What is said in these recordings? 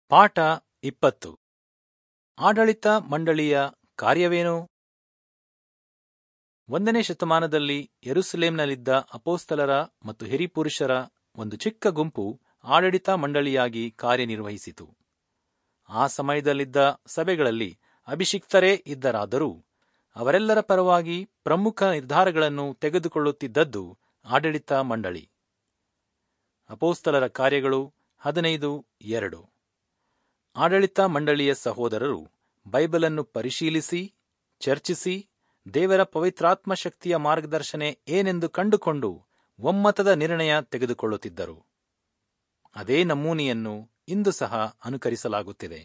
ಪಾಠ ಇಪ್ಪತ್ತು ಆಡಳಿತ ಮಂಡಳಿಯ ಕಾರ್ಯವೇನು ಒಂದನೇ ಶತಮಾನದಲ್ಲಿ ಯೆರೂಸಲೇಂನಲ್ಲಿದ್ದ ಅಪೋಸ್ತಲರ ಮತ್ತು ಹಿರಿಪುರುಷರ ಒಂದು ಚಿಕ್ಕ ಗುಂಪು ಆಡಳಿತ ಮಂಡಳಿಯಾಗಿ ಕಾರ್ಯನಿರ್ವಹಿಸಿತು ಆ ಸಮಯದಲ್ಲಿದ್ದ ಸಭೆಗಳಲ್ಲಿ ಅಭಿಷಿಕ್ತರೇ ಇದ್ದರಾದರೂ ಅವರೆಲ್ಲರ ಪರವಾಗಿ ಪ್ರಮುಖ ನಿರ್ಧಾರಗಳನ್ನು ತೆಗೆದುಕೊಳ್ಳುತ್ತಿದ್ದದ್ದು ಆಡಳಿತ ಮಂಡಳಿ ಅಪೋಸ್ತಲರ ಕಾರ್ಯಗಳು ಹದಿನೈದು ಎರಡು ಆಡಳಿತ ಮಂಡಳಿಯ ಸಹೋದರರು ಬೈಬಲನ್ನು ಪರಿಶೀಲಿಸಿ ಚರ್ಚಿಸಿ ದೇವರ ಪವಿತ್ರಾತ್ಮ ಶಕ್ತಿಯ ಮಾರ್ಗದರ್ಶನೆ ಏನೆಂದು ಕಂಡುಕೊಂಡು ಒಮ್ಮತದ ನಿರ್ಣಯ ತೆಗೆದುಕೊಳ್ಳುತ್ತಿದ್ದರು ಅದೇ ನಮೂನೆಯನ್ನು ಇಂದು ಸಹ ಅನುಕರಿಸಲಾಗುತ್ತಿದೆ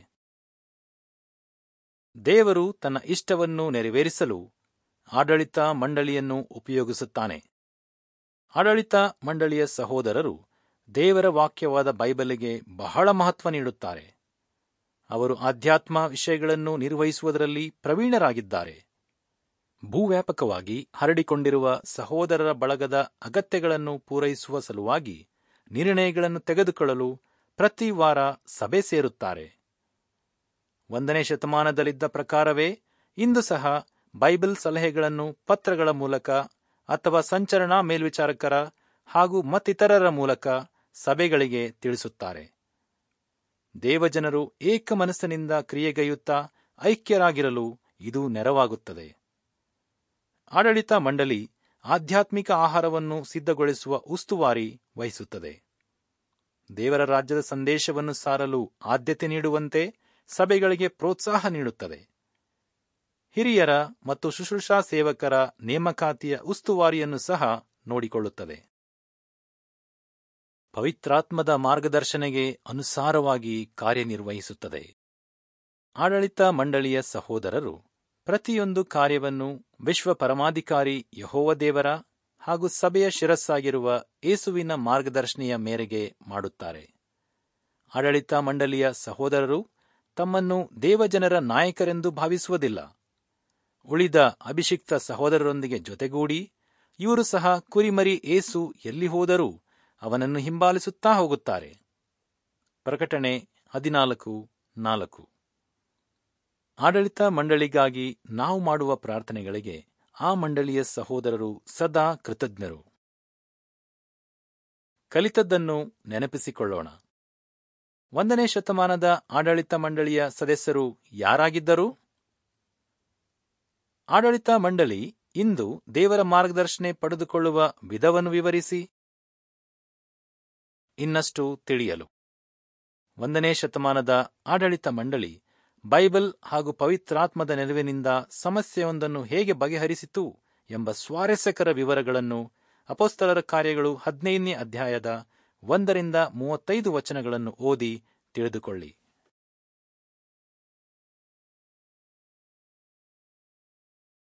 ದೇವರು ತನ್ನ ಇಷ್ಟವನ್ನು ನೆರವೇರಿಸಲು ಆಡಳಿತ ಮಂಡಳಿಯನ್ನು ಉಪಯೋಗಿಸುತ್ತಾನೆ ಆಡಳಿತ ಮಂಡಳಿಯ ಸಹೋದರರು ದೇವರ ವಾಕ್ಯವಾದ ಬೈಬಲಿಗೆ ಬಹಳ ಮಹತ್ವ ನೀಡುತ್ತಾರೆ ಅವರು ಆಧ್ಯಾತ್ಮ ವಿಷಯಗಳನ್ನು ನಿರ್ವಹಿಸುವುದರಲ್ಲಿ ಪ್ರವೀಣರಾಗಿದ್ದಾರೆ ಭೂವ್ಯಾಪಕವಾಗಿ ಹರಡಿಕೊಂಡಿರುವ ಸಹೋದರರ ಬಳಗದ ಅಗತ್ಯಗಳನ್ನು ಪೂರೈಸುವ ಸಲುವಾಗಿ ನಿರ್ಣಯಗಳನ್ನು ತೆಗೆದುಕೊಳ್ಳಲು ಪ್ರತಿ ವಾರ ಸಭೆ ಸೇರುತ್ತಾರೆ ಒಂದನೇ ಶತಮಾನದಲ್ಲಿದ್ದ ಪ್ರಕಾರವೇ ಇಂದು ಸಹ ಬೈಬಲ್ ಸಲಹೆಗಳನ್ನು ಪತ್ರಗಳ ಮೂಲಕ ಅಥವಾ ಸಂಚರಣಾ ಮೇಲ್ವಿಚಾರಕರ ಹಾಗೂ ಮತ್ತಿತರರ ಮೂಲಕ ಸಭೆಗಳಿಗೆ ತಿಳಿಸುತ್ತಾರೆ ದೇವಜನರು ಏಕ ಮನಸ್ಸಿನಿಂದ ಕ್ರಿಯೆಗೈಯುತ್ತಾ ಐಕ್ಯರಾಗಿರಲು ಇದು ನೆರವಾಗುತ್ತದೆ ಆಡಳಿತ ಮಂಡಳಿ ಆಧ್ಯಾತ್ಮಿಕ ಆಹಾರವನ್ನು ಸಿದ್ಧಗೊಳಿಸುವ ಉಸ್ತುವಾರಿ ವಹಿಸುತ್ತದೆ ದೇವರ ರಾಜ್ಯದ ಸಂದೇಶವನ್ನು ಸಾರಲು ಆದ್ಯತೆ ನೀಡುವಂತೆ ಸಭೆಗಳಿಗೆ ಪ್ರೋತ್ಸಾಹ ನೀಡುತ್ತದೆ ಹಿರಿಯರ ಮತ್ತು ಶುಶ್ರೂಷಾ ಸೇವಕರ ನೇಮಕಾತಿಯ ಉಸ್ತುವಾರಿಯನ್ನು ಸಹ ನೋಡಿಕೊಳ್ಳುತ್ತದೆ ಪವಿತ್ರಾತ್ಮದ ಮಾರ್ಗದರ್ಶನೆಗೆ ಅನುಸಾರವಾಗಿ ಕಾರ್ಯನಿರ್ವಹಿಸುತ್ತದೆ ಆಡಳಿತ ಮಂಡಳಿಯ ಸಹೋದರರು ಪ್ರತಿಯೊಂದು ಕಾರ್ಯವನ್ನು ವಿಶ್ವ ಪರಮಾಧಿಕಾರಿ ಯಹೋವ ದೇವರ ಹಾಗೂ ಸಭೆಯ ಶಿರಸ್ಸಾಗಿರುವ ಏಸುವಿನ ಮಾರ್ಗದರ್ಶನೆಯ ಮೇರೆಗೆ ಮಾಡುತ್ತಾರೆ ಆಡಳಿತ ಮಂಡಳಿಯ ಸಹೋದರರು ತಮ್ಮನ್ನು ದೇವಜನರ ನಾಯಕರೆಂದು ಭಾವಿಸುವುದಿಲ್ಲ ಉಳಿದ ಅಭಿಷಿಕ್ತ ಸಹೋದರರೊಂದಿಗೆ ಜೊತೆಗೂಡಿ ಇವರು ಸಹ ಕುರಿಮರಿ ಏಸು ಎಲ್ಲಿ ಹೋದರೂ ಅವನನ್ನು ಹಿಂಬಾಲಿಸುತ್ತಾ ಹೋಗುತ್ತಾರೆ ಪ್ರಕಟಣೆ ಹದಿನಾಲ್ಕು ನಾಲ್ಕು ಆಡಳಿತ ಮಂಡಳಿಗಾಗಿ ನಾವು ಮಾಡುವ ಪ್ರಾರ್ಥನೆಗಳಿಗೆ ಆ ಮಂಡಳಿಯ ಸಹೋದರರು ಸದಾ ಕೃತಜ್ಞರು ಕಲಿತದ್ದನ್ನು ನೆನಪಿಸಿಕೊಳ್ಳೋಣ ಒಂದನೇ ಶತಮಾನದ ಆಡಳಿತ ಮಂಡಳಿಯ ಸದಸ್ಯರು ಯಾರಾಗಿದ್ದರು ಆಡಳಿತ ಮಂಡಳಿ ಇಂದು ದೇವರ ಮಾರ್ಗದರ್ಶನೆ ಪಡೆದುಕೊಳ್ಳುವ ವಿಧವನ್ನು ವಿವರಿಸಿ ಇನ್ನಷ್ಟು ತಿಳಿಯಲು ಒಂದನೇ ಶತಮಾನದ ಆಡಳಿತ ಮಂಡಳಿ ಬೈಬಲ್ ಹಾಗೂ ಪವಿತ್ರಾತ್ಮದ ನೆರವಿನಿಂದ ಸಮಸ್ಯೆಯೊಂದನ್ನು ಹೇಗೆ ಬಗೆಹರಿಸಿತು ಎಂಬ ಸ್ವಾರಸ್ಯಕರ ವಿವರಗಳನ್ನು ಅಪೋಸ್ತಲರ ಕಾರ್ಯಗಳು ಹದಿನೈದನೇ ಅಧ್ಯಾಯದ ಒಂದರಿಂದ ಮೂವತ್ತೈದು ವಚನಗಳನ್ನು ಓದಿ ತಿಳಿದುಕೊಳ್ಳಿ